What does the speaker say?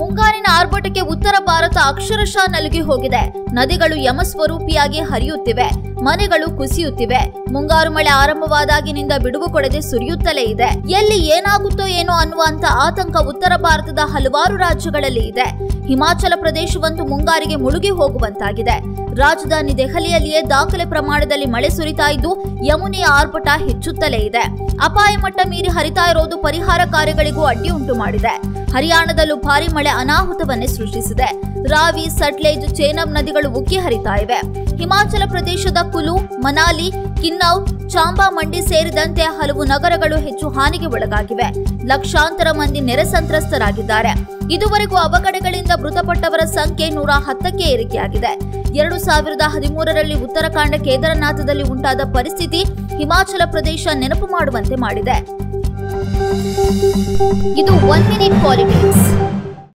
ಮುಂಗಾರಿನ ಆರ್ಭಟಕ್ಕೆ ಉತ್ತರ ಭಾರತ ಅಕ್ಷರಶಃ ನಲುಗಿ ಹೋಗಿದೆ ನದಿಗಳು ಯಮಸ್ವರೂಪಿಯಾಗಿ ಹರಿಯುತ್ತಿವೆ ಮನೆಗಳು ಕುಸಿಯುತ್ತಿವೆ ಮುಂಗಾರು ಮಳೆ ಆರಂಭವಾದಾಗಿನಿಂದ ಬಿಡುವು ಕೊಡದೆ ಸುರಿಯುತ್ತಲೇ ಇದೆ ಎಲ್ಲಿ ಏನಾಗುತ್ತೋ ಏನೋ ಅನ್ನುವಂತ ಆತಂಕ ಉತ್ತರ ಭಾರತದ ಹಲವಾರು ರಾಜ್ಯಗಳಲ್ಲಿ ಇದೆ ಹಿಮಾಚಲ ಪ್ರದೇಶವಂತೂ ಮುಂಗಾರಿಗೆ ಮುಳುಗಿ ಹೋಗುವಂತಾಗಿದೆ ರಾಜಧಾನಿ ದೆಹಲಿಯಲ್ಲಿಯೇ ದಾಖಲೆ ಪ್ರಮಾಣದಲ್ಲಿ ಮಳೆ ಸುರಿತಾ ಇದ್ದು ಯಮುನೆಯ ಆರ್ಭಟ ಹೆಚ್ಚುತ್ತಲೇ ಇದೆ ಅಪಾಯ ಮಟ್ಟ ಮೀರಿ ಹರಿತಾ ಇರೋದು ಪರಿಹಾರ ಕಾರ್ಯಗಳಿಗೂ ಅಡ್ಡಿ ಉಂಟು ಮಾಡಿದೆ ಹರಿಯಾಣದಲ್ಲೂ ಭಾರಿ ಮಳೆ ಅನಾಹುತವನ್ನೇ ಸೃಷ್ಟಿಸಿದೆ ರಾವಿ ಸಟ್ಲೇಜ್ ಚೇನಬ್ ನದಿಗಳು ಉಕ್ಕಿ ಹರಿತಾ ಇವೆ ಹಿಮಾಚಲ ಪ್ರದೇಶದ ಕುಲು ಮನಾಲಿ ಕಿನ್ನೌರ್ ಚಾಂಬಾ ಮಂಡಿ ಸೇರಿದಂತೆ ಹಲವು ನಗರಗಳು ಹೆಚ್ಚು ಹಾನಿಗೆ ಒಳಗಾಗಿವೆ ಲಕ್ಷಾಂತರ ಮಂದಿ ನೆರೆ ಸಂತ್ರಸ್ತರಾಗಿದ್ದಾರೆ ಇದುವರೆಗೂ ಅವಘಡಗಳಿಂದ ಮೃತಪಟ್ಟವರ ಸಂಖ್ಯೆ ನೂರ ಹತ್ತಕ್ಕೆ ಏರಿಕೆಯಾಗಿದೆ ಎರಡು ಸಾವಿರದ ಹದಿಮೂರರಲ್ಲಿ ಉತ್ತರಾಖಂಡ ಕೇದಾರನಾಥದಲ್ಲಿ ಉಂಟಾದ ಪರಿಸ್ಥಿತಿ ಹಿಮಾಚಲ ಪ್ರದೇಶ ನೆನಪು ಮಾಡುವಂತೆ ಮಾಡಿದೆ ಇದು ಒನ್ ಮಿನಿಟ್ ಪಾಲಿಟಿಕ್ಸ್